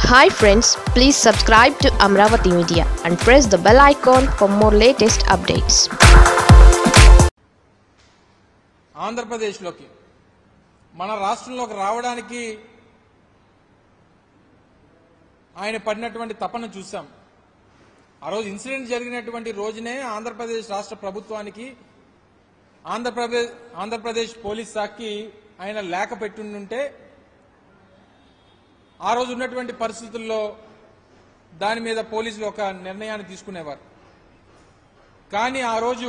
hi friends please subscribe to Amaravati media and press the bell icon for more latest updates ఆంధ్రప్రదేశ్లోకి మన రాష్ట్రంలోకి రావడానికి ఆయన పడినటువంటి తపన చూసాం ఆ రోజు ఇన్సిడెంట్ జరిగినటువంటి రోజునే ఆంధ్రప్రదేశ్ రాష్ట్ర ప్రభుత్వానికి ఆంధ్రప్రదేశ్ ఆంధ్రప్రదేశ్ పోలీస్ శాఖకి ఆయన లేఖ పెట్టుంటే ఆ రోజు ఉన్నటువంటి పరిస్థితుల్లో దాని మీద పోలీసులు ఒక నిర్ణయాన్ని తీసుకునేవారు కానీ ఆ రోజు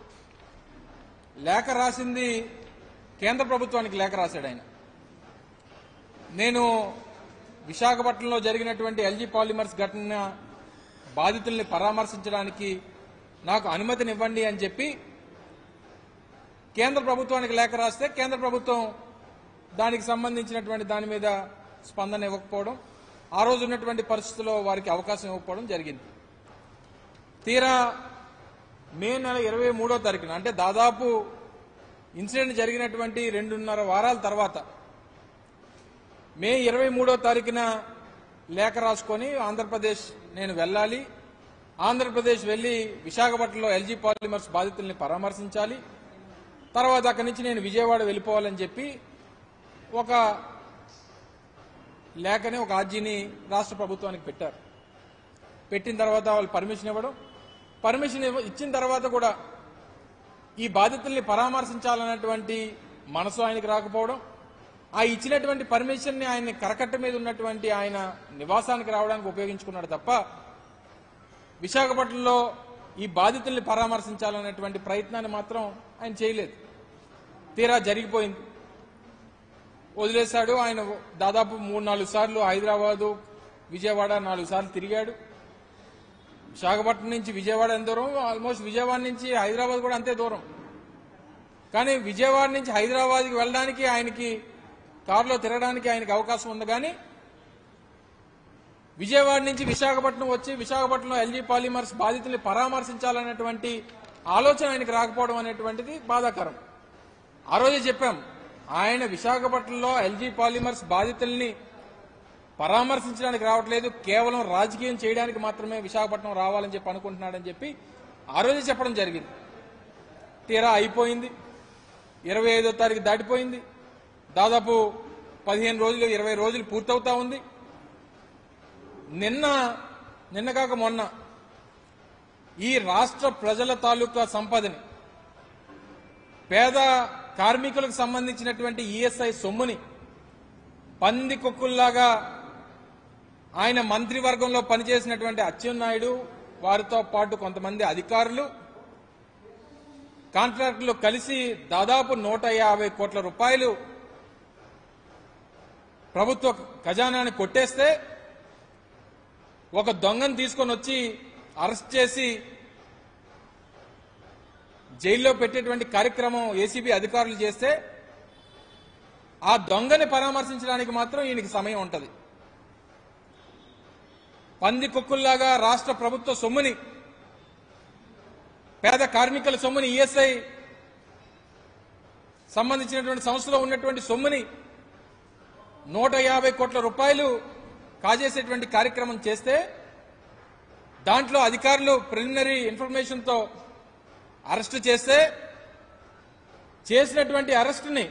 లేఖ రాసింది కేంద్ర ప్రభుత్వానికి లేఖ రాశాడు ఆయన నేను విశాఖపట్నంలో జరిగినటువంటి ఎల్జీ పాలిమర్స్ ఘటన బాధితుల్ని పరామర్శించడానికి నాకు అనుమతినివ్వండి అని చెప్పి కేంద్ర ప్రభుత్వానికి లేఖ రాస్తే కేంద్ర ప్రభుత్వం దానికి సంబంధించినటువంటి దాని మీద స్పందన ఇవ్వకపోవడం ఆ రోజు ఉన్నటువంటి పరిస్థితుల్లో వారికి అవకాశం ఇవ్వకపోవడం జరిగింది తీరా మే నెల ఇరవై మూడో తారీఖున అంటే దాదాపు ఇన్సిడెంట్ జరిగినటువంటి రెండున్నర వారాల తర్వాత మే ఇరవై మూడో తారీఖున లేఖ రాసుకొని ఆంధ్రప్రదేశ్ నేను వెళ్ళాలి ఆంధ్రప్రదేశ్ వెళ్లి విశాఖపట్నంలో ఎల్జీ పాలిమర్స్ బాధితుల్ని పరామర్శించాలి తర్వాత అక్కడి నుంచి నేను విజయవాడ వెళ్ళిపోవాలని చెప్పి ఒక లేఖని ఒక ఆర్జీని రాష్ట్ర ప్రభుత్వానికి పెట్టారు పెట్టిన తర్వాత వాళ్ళు పర్మిషన్ ఇవ్వడం పర్మిషన్ ఇవ్వ- ఇచ్చిన తర్వాత కూడా ఈ బాధితుల్ని పరామర్శించాలన్నటువంటి మనసు ఆయనకి రాకపోవడం ఆ ఇచ్చినటువంటి పర్మిషన్ ని ఆయన కరకట్ట మీద ఉన్నటువంటి ఆయన నివాసానికి రావడానికి ఉపయోగించుకున్నాడు తప్ప విశాఖపట్నంలో ఈ బాధితుల్ని పరామర్శించాలనేటువంటి ప్రయత్నాన్ని మాత్రం ఆయన చేయలేదు తీరా జరిగిపోయింది వదిలేశాడు ఆయన దాదాపు మూడు నాలుగు సార్లు హైదరాబాదు విజయవాడ నాలుగు సార్లు తిరిగాడు విశాఖపట్నం నుంచి విజయవాడ ఎంత దూరం ఆల్మోస్ట్ విజయవాడ నుంచి హైదరాబాద్ కూడా అంతే దూరం కానీ విజయవాడ నుంచి హైదరాబాద్కి వెళ్ళడానికి ఆయనకి కారులో తిరగడానికి ఆయనకి అవకాశం ఉంది కానీ విజయవాడ నుంచి విశాఖపట్నం వచ్చి విశాఖపట్నంలో ఎల్జీ పాలిమర్స్ బాధితుల్ని పరామర్శించాలనేటువంటి ఆలోచన ఆయనకి రాకపోవడం అనేటువంటిది బాధాకరం ఆ రోజే చెప్పాం ఆయన విశాఖపట్నంలో ఎల్జీ పాలిమర్స్ బాధితుల్ని పరామర్శించడానికి రావట్లేదు కేవలం రాజకీయం చేయడానికి మాత్రమే విశాఖపట్నం రావాలని చెప్పి అనుకుంటున్నాడని చెప్పి ఆ రోజే చెప్పడం జరిగింది తీరా అయిపోయింది ఇరవై ఐదో తారీఖు దాటిపోయింది దాదాపు పదిహేను రోజులు ఇరవై రోజులు పూర్తవుతా ఉంది నిన్న నిన్న కాక మొన్న ఈ రాష్ట్ర ప్రజల తాలూకా సంపదని పేద కార్మికులకు సంబంధించినటువంటి ఈఎస్ఐ సొమ్ముని పంది కుక్కుల్లాగా ఆయన మంత్రివర్గంలో పనిచేసినటువంటి అచ్చెన్నాయుడు వారితో పాటు కొంతమంది అధికారులు కాంట్రాక్టులు కలిసి దాదాపు నూట యాభై కోట్ల రూపాయలు ప్రభుత్వ ఖజానాన్ని కొట్టేస్తే ఒక దొంగను తీసుకొని వచ్చి అరెస్ట్ చేసి జైల్లో పెట్టేటువంటి కార్యక్రమం ఏసీబీ అధికారులు చేస్తే ఆ దొంగని పరామర్శించడానికి మాత్రం ఈయనకి సమయం ఉంటది పంది కుక్కుల్లాగా రాష్ట్ర ప్రభుత్వ సొమ్ముని పేద కార్మికుల సొమ్ముని ఈఎస్ఐ సంబంధించినటువంటి సంస్థలో ఉన్నటువంటి సొమ్ముని నూట యాభై కోట్ల రూపాయలు కాజేసేటువంటి కార్యక్రమం చేస్తే దాంట్లో అధికారులు ప్రిలిమినరీ ఇన్ఫర్మేషన్తో అరెస్టు చేస్తే చేసినటువంటి అరెస్టుని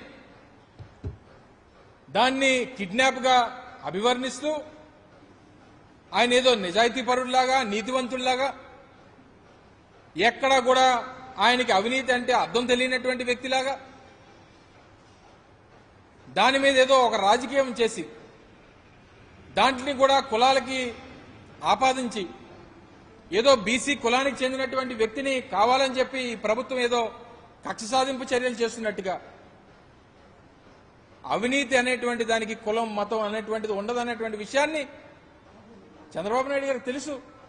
దాన్ని కిడ్నాప్ గా అభివర్ణిస్తూ ఆయన ఏదో నిజాయితీ పరుడిలాగా నీతివంతుడిలాగా ఎక్కడా కూడా ఆయనకి అవినీతి అంటే అర్థం తెలియనటువంటి వ్యక్తిలాగా దాని మీద ఏదో ఒక రాజకీయం చేసి దాంట్ని కూడా కులాలకి ఆపాదించి ఏదో బీసీ కులానికి చెందినటువంటి వ్యక్తిని కావాలని చెప్పి ఈ ప్రభుత్వం ఏదో కక్ష సాధింపు చర్యలు చేస్తున్నట్టుగా అవినీతి అనేటువంటి దానికి కులం మతం అనేటువంటిది ఉండదు అనేటువంటి విషయాన్ని చంద్రబాబు నాయుడు గారికి తెలుసు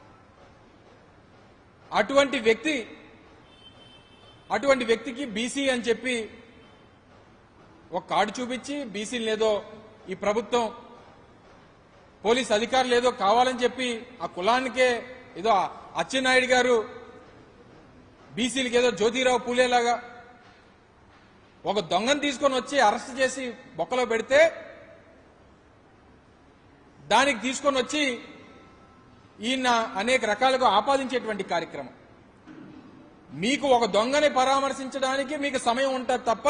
అటువంటి వ్యక్తి అటువంటి వ్యక్తికి బీసీ అని చెప్పి ఒక కార్డు చూపించి బీసీలు ఏదో ఈ ప్రభుత్వం పోలీస్ అధికారులు ఏదో కావాలని చెప్పి ఆ కులానికే ఏదో అచ్చెన్నాయుడు గారు బీసీలకి ఏదో జ్యోతిరావు పూలేలాగా ఒక దొంగను తీసుకొని వచ్చి అరెస్ట్ చేసి బొక్కలో పెడితే దానికి తీసుకొని వచ్చి ఈయన అనేక రకాలుగా ఆపాదించేటువంటి కార్యక్రమం మీకు ఒక దొంగని పరామర్శించడానికి మీకు సమయం ఉంటుంది తప్ప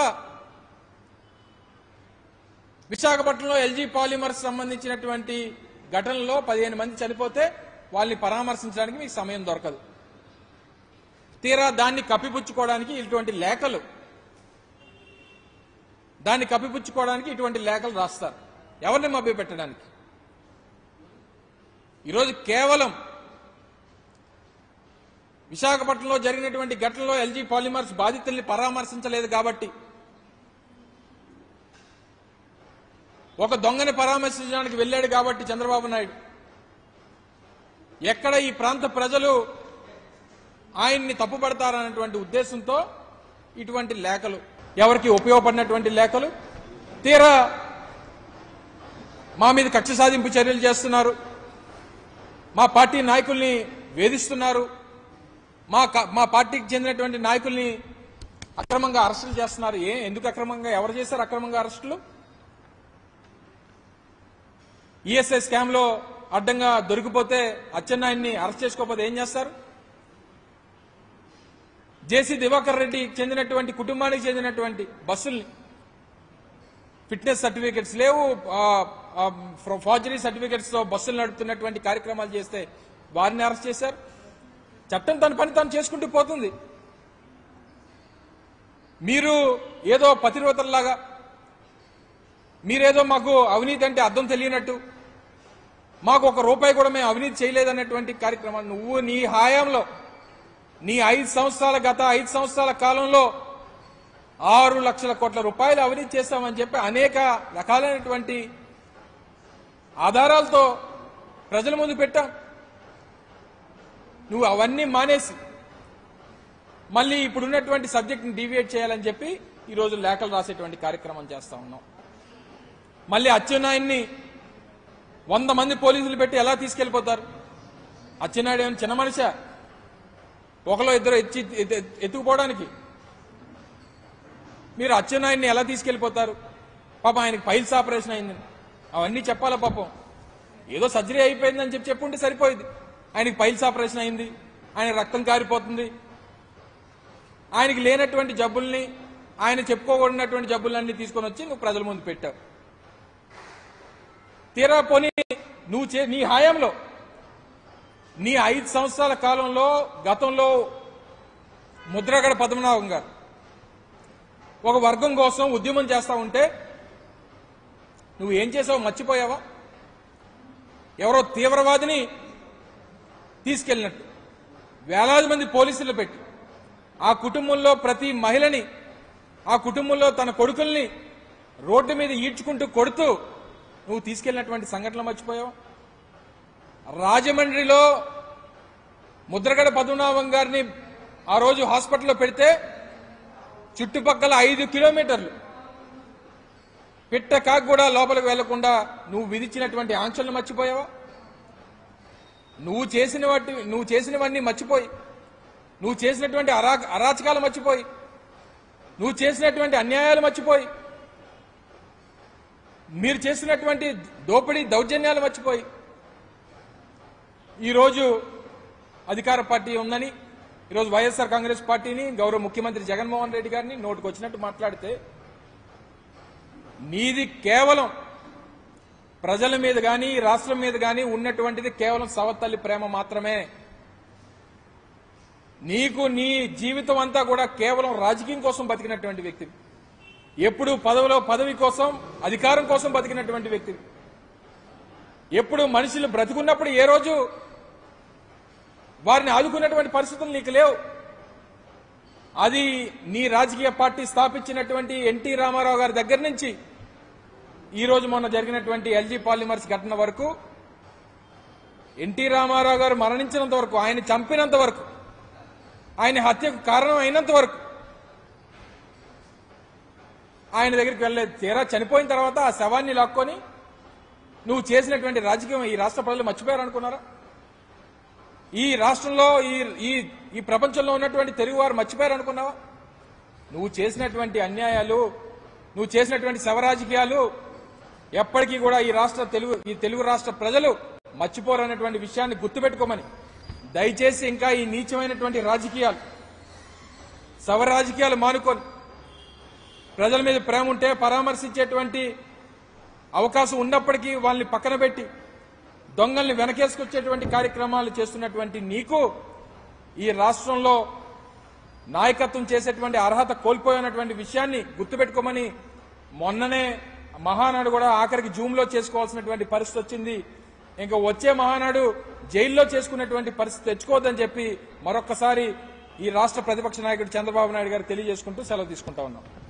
విశాఖపట్నంలో ఎల్జీ పాలిమర్స్ సంబంధించినటువంటి ఘటనలో పదిహేను మంది చనిపోతే వాళ్ళని పరామర్శించడానికి మీకు సమయం దొరకదు తీరా దాన్ని కప్పిపుచ్చుకోవడానికి ఇటువంటి లేఖలు దాన్ని కప్పిపుచ్చుకోవడానికి ఇటువంటి లేఖలు రాస్తారు ఎవరిని మభ్య పెట్టడానికి ఈరోజు కేవలం విశాఖపట్నంలో జరిగినటువంటి ఘటనలో ఎల్జీ పాలిమర్స్ బాధితుల్ని పరామర్శించలేదు కాబట్టి ఒక దొంగని పరామర్శించడానికి వెళ్ళాడు కాబట్టి చంద్రబాబు నాయుడు ఎక్కడ ఈ ప్రాంత ప్రజలు ఆయన్ని తప్పుపడతారన్నటువంటి ఉద్దేశంతో ఇటువంటి లేఖలు ఎవరికి ఉపయోగపడినటువంటి లేఖలు తీరా మా మీద కక్ష సాధింపు చర్యలు చేస్తున్నారు మా పార్టీ నాయకుల్ని వేధిస్తున్నారు మా క- మా పార్టీకి చెందినటువంటి నాయకుల్ని అక్రమంగా అరెస్టులు చేస్తున్నారు ఏ ఎందుకు అక్రమంగా ఎవరు చేశారు అక్రమంగా అరెస్టులు ఈఎస్ఐ స్కామ్ లో అడ్డంగా దొరికిపోతే అచ్చెన్నాయన్ని అరెస్ట్ చేసుకోకపోతే ఏం చేస్తారు జేసీ దివాకర్ రెడ్డికి చెందినటువంటి కుటుంబానికి చెందినటువంటి బస్సుల్ని ఫిట్నెస్ సర్టిఫికెట్స్ లేవు ఫార్జరీ సర్టిఫికెట్స్ తో బస్సులు నడుపుతున్నటువంటి కార్యక్రమాలు చేస్తే వారిని అరెస్ట్ చేశారు చట్టం తన పని తాను చేసుకుంటూ పోతుంది మీరు ఏదో పతిరోతల్లాగా మీరేదో మాకు అవినీతి అంటే అర్థం తెలియనట్టు మాకు ఒక రూపాయి కూడా మేము అవినీతి చేయలేదన్నటువంటి కార్యక్రమాలు నువ్వు నీ హయాంలో నీ ఐదు సంవత్సరాల గత ఐదు సంవత్సరాల కాలంలో ఆరు లక్షల కోట్ల రూపాయలు అవినీతి చేస్తామని చెప్పి అనేక రకాలైనటువంటి ఆధారాలతో ప్రజల ముందు పెట్టాం నువ్వు అవన్నీ మానేసి మళ్ళీ ఇప్పుడున్నటువంటి సబ్జెక్ట్ని డీవియేట్ చేయాలని చెప్పి ఈరోజు లేఖలు రాసేటువంటి కార్యక్రమం చేస్తా ఉన్నాం మళ్ళీ అచ్చెన్నాయుడిని వంద మంది పోలీసులు పెట్టి ఎలా తీసుకెళ్లిపోతారు అచ్చెన్నాయుడు ఏమైనా చిన్న మనిషా ఒకలో ఇద్దరు ఎత్తి ఎత్తి- ఎత్తుకుపోవడానికి మీరు అచ్చెన్నాయుడిని ఎలా తీసుకెళ్లిపోతారు పాపం ఆయనకి పైల్స్ ఆపరేషన్ అయింది అవన్నీ చెప్పాలా పాపం ఏదో సర్జరీ అయిపోయిందని చెప్పి చెప్పుంటే సరిపోయింది ఆయనకి పైల్స్ ఆపరేషన్ అయింది ఆయన రక్తం కారిపోతుంది ఆయనకి లేనటువంటి జబ్బుల్ని ఆయన చెప్పుకోకూడనటువంటి జబ్బులన్నీ తీసుకొని వచ్చి నువ్వు ప్రజల ముందు పెట్టావు తీరా పోనీ నువ్వు చే నీ హయాంలో నీ ఐదు సంవత్సరాల కాలంలో గతంలో ముద్రగడ పద్మనాభం గారు ఒక వర్గం కోసం ఉద్యమం చేస్తా ఉంటే నువ్వు ఏం చేసావు మర్చిపోయావా ఎవరో తీవ్రవాదిని తీసుకెళ్ళినట్టు వేలాది మంది పోలీసులు పెట్టి ఆ కుటుంబంలో ప్రతి మహిళని ఆ కుటుంబంలో తన కొడుకుల్ని రోడ్డు మీద ఈడ్చుకుంటూ కొడుతూ నువ్వు తీసుకెళ్ళినటువంటి సంఘటనలు మర్చిపోయావు రాజమండ్రిలో ముద్రగడ పద్మనాభం గారిని ఆ రోజు హాస్పిటల్లో పెడితే చుట్టుపక్కల ఐదు కిలోమీటర్లు పిట్ట కాకు కూడా లోపలికి వెళ్లకుండా నువ్వు విధించినటువంటి ఆంక్షలను మర్చిపోయావా నువ్వు చేసిన వాటి నువ్వు చేసినవన్నీ మర్చిపోయి నువ్వు చేసినటువంటి అరా అరాచకాలు మర్చిపోయి నువ్వు చేసినటువంటి అన్యాయాలు మర్చిపోయి మీరు చేసినటువంటి దోపిడీ దౌర్జన్యాలు మర్చిపోయి ఈరోజు అధికార పార్టీ ఉందని ఈరోజు వైఎస్ఆర్ కాంగ్రెస్ పార్టీని గౌరవ ముఖ్యమంత్రి జగన్మోహన్ రెడ్డి గారిని నోటుకు వచ్చినట్టు మాట్లాడితే నీది కేవలం ప్రజల మీద కానీ రాష్ట్రం మీద కానీ ఉన్నటువంటిది కేవలం సవతల్లి ప్రేమ మాత్రమే నీకు నీ జీవితం అంతా కూడా కేవలం రాజకీయం కోసం బతికినటువంటి వ్యక్తి ఎప్పుడు పదవిలో పదవి కోసం అధికారం కోసం బతికినటువంటి వ్యక్తి ఎప్పుడు మనుషులు బ్రతికున్నప్పుడు ఏ రోజు వారిని ఆదుకున్నటువంటి పరిస్థితులు నీకు లేవు అది నీ రాజకీయ పార్టీ స్థాపించినటువంటి ఎన్టీ రామారావు గారి దగ్గర నుంచి ఈ రోజు మొన్న జరిగినటువంటి ఎల్జీ పాలిమర్స్ ఘటన వరకు ఎన్టీ రామారావు గారు మరణించినంత వరకు ఆయన చంపినంత వరకు ఆయన హత్యకు కారణం అయినంత వరకు ఆయన దగ్గరికి వెళ్ళలేదు తీరా చనిపోయిన తర్వాత ఆ శవాన్ని లాక్కొని నువ్వు చేసినటువంటి రాజకీయం ఈ రాష్ట్ర ప్రజలు మర్చిపోయారు అనుకున్నారా ఈ రాష్ట్రంలో ఈ ఈ ఈ ప్రపంచంలో ఉన్నటువంటి తెలుగు వారు మర్చిపోయారు అనుకున్నావా నువ్వు చేసినటువంటి అన్యాయాలు నువ్వు చేసినటువంటి శవ రాజకీయాలు ఎప్పటికీ కూడా ఈ రాష్ట్ర తెలుగు ఈ తెలుగు రాష్ట్ర ప్రజలు మర్చిపోరనేటువంటి విషయాన్ని గుర్తుపెట్టుకోమని దయచేసి ఇంకా ఈ నీచమైనటువంటి రాజకీయాలు సవ రాజకీయాలు మానుకొని ప్రజల మీద ప్రేమ ఉంటే పరామర్శించేటువంటి అవకాశం ఉన్నప్పటికీ వాళ్ళని పక్కన పెట్టి దొంగల్ని వెనకేసుకొచ్చేటువంటి కార్యక్రమాలు చేస్తున్నటువంటి నీకు ఈ రాష్ట్రంలో నాయకత్వం చేసేటువంటి అర్హత కోల్పోయినటువంటి విషయాన్ని గుర్తుపెట్టుకోమని మొన్ననే మహానాడు కూడా ఆఖరికి జూమ్ లో చేసుకోవాల్సినటువంటి పరిస్థితి వచ్చింది ఇంకా వచ్చే మహానాడు జైల్లో చేసుకునేటువంటి పరిస్థితి తెచ్చుకోవద్దని చెప్పి మరొక్కసారి ఈ రాష్ట్ర ప్రతిపక్ష నాయకుడు చంద్రబాబు నాయుడు గారు తెలియజేసుకుంటూ సెలవు తీసుకుంటా ఉన్నాం